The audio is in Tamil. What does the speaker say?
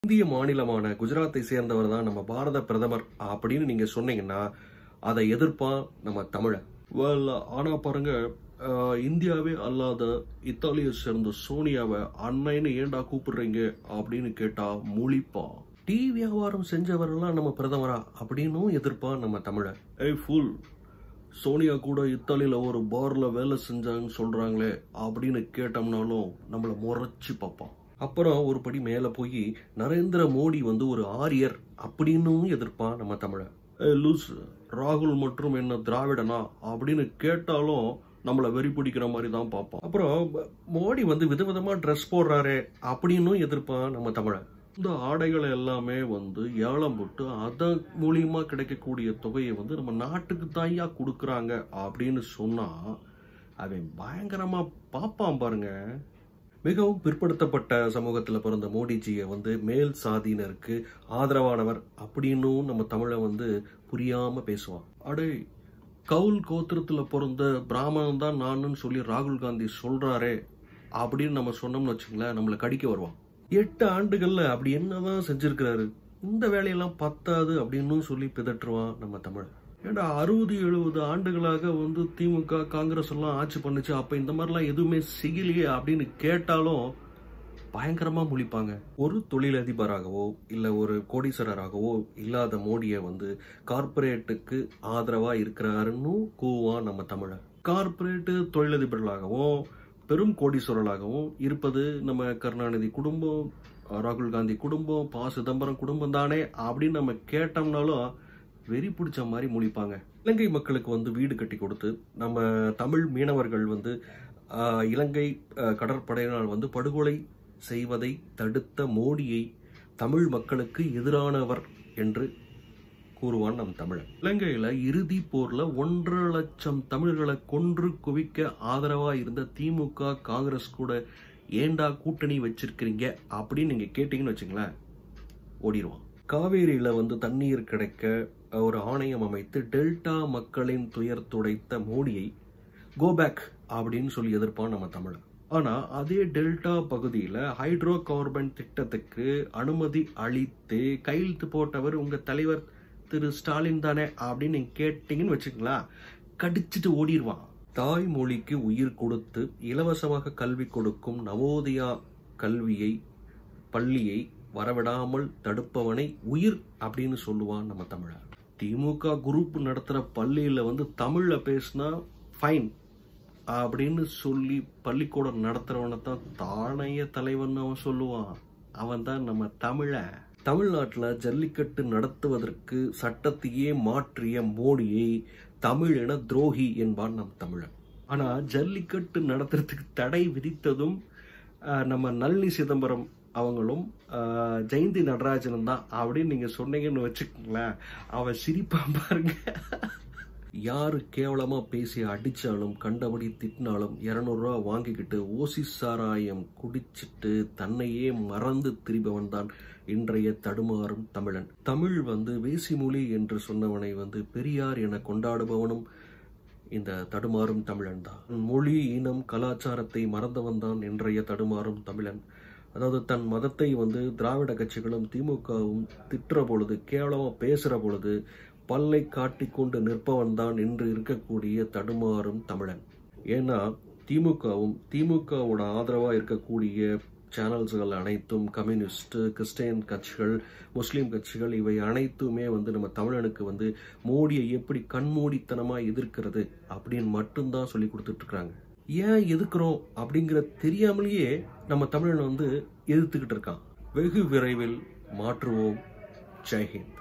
இந்திய மாநிலமான குஜராத்தை சேர்ந்தவர் தான் நம்ம பாரத பிரதமர் அப்படின்னு நீங்க சொன்னீங்கன்னா அதை எதிர்ப்பான் நம்ம தமிழன் Well, ஆனா பாருங்க அஹ், இந்தியாவே அல்லாத இத்தாலியை சேர்ந்த சோனியாவை அன்னைன்னு ஏன்டா கூப்பிடுறீங்க அப்படின்னு கேட்டா முழிப்பா டீ வியாபாரம் செஞ்சவரெல்லாம் நம்ம பிரதமரா அப்படின்னும் எதிர்ப்பான் நம்ம தமிழன் ஏய் ஃபுல் சோனியா கூட இத்தாலியில ஒரு பார்ல வேலை செஞ்சாங்கன்னு சொல்றாங்களே அப்படின்னு கேட்டோம்னாலும் நம்மள முறைச்சு பார்ப்பான் அப்புறம் ஒரு படி மேல போய் நரேந்திர மோடி வந்து ஒரு ஆரியர் அப்படின்னும் எதிர்ப்பான் நம்ம தமிழன் ஏய் லூஸ் ராகுல் மற்றும் என்ன திராவிடனா அப்படின்னு கேட்டாலும் நம்மள வெறி பிடிக்கிற மாதிரி தான் பார்ப்போம் அப்புறம் ம- மோடி வந்து விதவிதமா ட்ரெஸ் போடுறாரே அப்படின்னும் எதிர்ப்பான் நம்ம தமிழன் இந்த ஆடைகளை எல்லாமே வந்து ஏலம் போட்டு அதன் மூலியமா கிடைக்கக்கூடிய தொகையை வந்து நம்ம நாட்டுக்கு தாயா கொடுக்குறாங்க அப்படின்னு சொன்னா அவன் பயங்கரமா பார்ப்பான் பாருங்க மிகவும் பிற்படுத்தப்பட்ட சமூகத்துல பிறந்த மோடிஜியை வந்து மேல் சாதியினருக்கு ஆதரவானவர் அப்படின்னும் நம்ம தமிழை வந்து புரியாம பேசுவான் அடே கவுல் கோத்திரத்துல பிறந்த பிராமணன் தான் நானுன்னு சொல்லி ராகுல் காந்தி சொல்றாரே அப்படின்னு நம்ம சொன்னோம்னு வச்சுங்களேன் நம்மளை கடிக்க வருவான் எட்டு ஆண்டுகள்ல அப்படி என்னதான் செஞ்சிருக்கிறாரு இந்த வேலையெல்லாம் பத்தாது அப்படின்னு சொல்லி பிதற்றுவான் நம்ம தமிழ் ஏண்டா அறுபது எழுபது ஆண்டுகளாக வந்து திமுக காங்கிரஸ் எல்லாம் ஆட்சி பண்ணுச்சு அப்ப இந்த மாதிரிலாம் எதுவுமே செய்யலையே அப்படின்னு கேட்டாலும் பயங்கரமா முழிப்பாங்க ஒரு தொழிலதிபராகவோ இல்ல ஒரு கோடீஸ்வரராகவோ இல்லாத மோடியை வந்து கார்ப்பரேட்டுக்கு ஆதரவா இருக்கிறாருன்னு கூவான் நம்ம தமிழன் கார்ப்பரேட்டு தொழிலதிபர்களாகவும் பெரும் கோடீஸ்வரர்களாகவும் இருப்பது நம்ம கருணாநிதி குடும்பம் ராகுல் காந்தி குடும்பம் ப சிதம்பரம் குடும்பம் தானே அப்படின்னு நம்ம கேட்டோம்னாலும் வெறி பிடிச்ச மாதிரி முழிப்பாங்க இலங்கை மக்களுக்கு வந்து வீடு கட்டி கொடுத்து நம்ம தமிழ் மீனவர்கள் வந்து ஆஹ், இலங்கை ஆஹ், கடற்படையினால் வந்து படுகொலை செய்வதை தடுத்த மோடியை தமிழ் மக்களுக்கு எதிரானவர் என்று கூறுவான் நம் தமிழன் இலங்கையில இறுதி போர்ல ஒன்றரை லட்சம் தமிழர்களை கொன்று குவிக்க ஆதரவா இருந்த திமுக காங்கிரஸ் கூட ஏண்டா கூட்டணி வச்சிருக்கிறீங்க அப்படின்னு நீங்க கேட்டீங்கன்னு வச்சுங்களேன் ஓடிடுவான் காவேரியில வந்து தண்ணீர் கிடைக்க ஒரு ஆணையம் அமைத்து டெல்டா மக்களின் துயர் துடைத்த மோடியை கோபேக் அப்படின்னு சொல்லி எதிர்ப்பான் நம்ம தமிழன் ஆனா அதே டெல்டா பகுதியில ஹைட்ரோ கார்பன் திட்டத்துக்கு அனுமதி அளித்து கையெழுத்து போட்டவர் உங்க தலைவர் திரு ஸ்டாலின் தானே அப்படின்னு நீங்க கேட்டீங்கன்னு வச்சுக்கலாம் கடிச்சிட்டு ஓடிடுவான் தாய்மொழிக்கு உயிர் கொடுத்து இலவசமாக கல்வி கொடுக்கும் நவோதயா கல்வியை பள்ளியை வரவிடாமல் தடுப்பவனை உயிர் அப்படின்னு சொல்லுவான் நம்ம தமிழர் திமுக குரூப் நடத்துற பள்ளியில வந்து தமிழ்ல பேசினா ஃபைன் அப்படின்னு சொல்லி பள்ளிக்கூடம் நடத்துறவனை தான் தானைய தலைவன் அவன் சொல்லுவான் அவன் தான் நம்ம தமிழன் தமிழ்நாட்டுல ஜல்லிக்கட்டு நடத்துவதற்கு சட்டத்தையே மாற்றிய மோடியை தமிழின துரோகி என்பான் நம் தமிழன் ஆனா ஜல்லிக்கட்டு நடத்துறதுக்கு தடை விதித்ததும் ஆஹ், நம்ம நளினி சிதம்பரம் அவங்களும் ஆஹ், ஜெயந்தி நடராஜனும் தான் அப்படின்னு நீங்க சொன்னீங்கன்னு வச்சுக்கோங்களேன் அவன் சிரிப்பான் பாருங்க யாரு கேவலமா பேசி அடிச்சாலும் கண்டபடி திட்டினாலும் இருநூறுவா வாங்கிக்கிட்டு ஓசி சாராயம் குடிச்சிட்டு தன்னையே மறந்து திரிபவன் தான் இன்றைய தடுமாறும் தமிழன் தமிழ் வந்து வேசி மொழி என்று சொன்னவனை வந்து பெரியார் என கொண்டாடுபவனும் இந்த தடுமாறும் தமிழன் தான் மொழி இனம் கலாச்சாரத்தை மறந்தவன் தான் இன்றைய தடுமாறும் தமிழன் அதாவது தன் மதத்தை வந்து திராவிட கட்சிகளும் திமுகவும் திட்டுற பொழுது கேவலமா பேசுற பொழுது பல்லை காட்டிக்கொண்டு நிற்பவன் தான் இன்று இருக்கக்கூடிய தடுமாறும் தமிழன் ஏன்னா திமுகவும் திமுகவோட ஆதரவா இருக்கக்கூடிய சேனல்ஸ்கள் அனைத்தும் கம்யூனிஸ்ட் கிறிஸ்டியன் கட்சிகள் முஸ்லீம் கட்சிகள் இவை அனைத்துமே வந்து நம்ம தமிழனுக்கு வந்து மோடியை எப்படி கண்மூடித்தனமா எதிர்க்கிறது அப்படின்னு மட்டும்தான் சொல்லி கொடுத்துட்டு இருக்காங்க ஏன் எதிர்க்கிறோம் அப்படிங்கிற தெரியாமலேயே நம்ம தமிழன் வந்து எதிர்த்துக்கிட்டு இருக்கான் வெகு விரைவில் மாற்றுவோம் ஜெய்ஹிந்த்